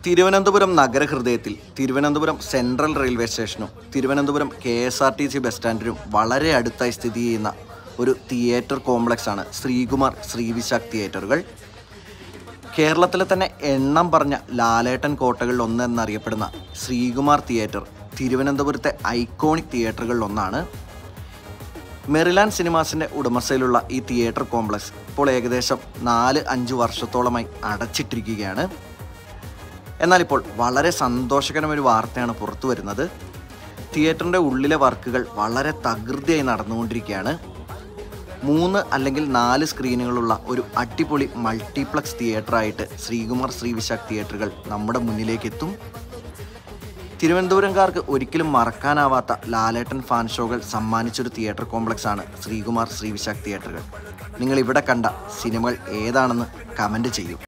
തിരുവനന്തപുരം നഗരഹൃദയത്തിൽ Thiruvananthapuram central railway സ്റ്റേഷനും Thiruvananthapuram K S R T C bus സ്റ്റാൻഡിനും വളരെ അടുത്തായി സ്ഥിതി ചെയ്യുന്ന ഒരു തിയേറ്റർ കോംപ്ലക്സ് ആണ് ശ്രീകുമാർ ശ്രീവിശാഖ് തിയേറ്ററുകൾ കേരളത്തിലെ തന്നെ എണ്ണം പറഞ്ഞ ലാലേട്ടൻ കോട്ടകളിൽ ഒന്ന് എന്നറിയപ്പെടുന്ന ശ്രീകുമാർ തിയേറ്റർ തിരുവനന്തപുരത്തെ ഐക്കോണിക് തിയേറ്ററുകളിൽ ഒന്നാണ് മെറിലാൻഡ് സിനിമാസിൻ്റെ ഉടമസ്ഥയിലുള്ള ഈ തിയേറ്റർ കോംപ്ലക്സ് ഇപ്പോൾ ഏകദേശം നാല് അഞ്ച് വർഷത്തോളമായി അടച്ചിട്ടിരിക്കുകയാണ് എന്നാൽ ഇപ്പോൾ വളരെ സന്തോഷകരമായ ഒരു വാർത്തയാണ് പുറത്തു വരുന്നത് തിയേറ്ററിൻ്റെ ഉള്ളിലെ വർക്കുകൾ വളരെ തകൃതിയായി നടന്നുകൊണ്ടിരിക്കുകയാണ് മൂന്ന് അല്ലെങ്കിൽ നാല് സ്ക്രീനുകളുള്ള ഒരു അടിപൊളി മൾട്ടിപ്ലക്സ് തിയേറ്ററായിട്ട് ശ്രീകുമാർ ശ്രീവിശാഖ് തിയേറ്ററുകൾ നമ്മുടെ മുന്നിലേക്ക് എത്തും തിരുവനന്തപുരംകാർക്ക് ഒരിക്കലും മറക്കാനാവാത്ത ലാലേട്ടൻ ഫാൻ ഷോകൾ സമ്മാനിച്ചൊരു തിയേറ്റർ കോംപ്ലക്സ് ആണ് ശ്രീകുമാർ ശ്രീവിശാഖ് തിയേറ്ററുകൾ നിങ്ങൾ ഇവിടെ കണ്ട സിനിമകൾ ഏതാണെന്ന് കമൻറ്റ് ചെയ്യൂ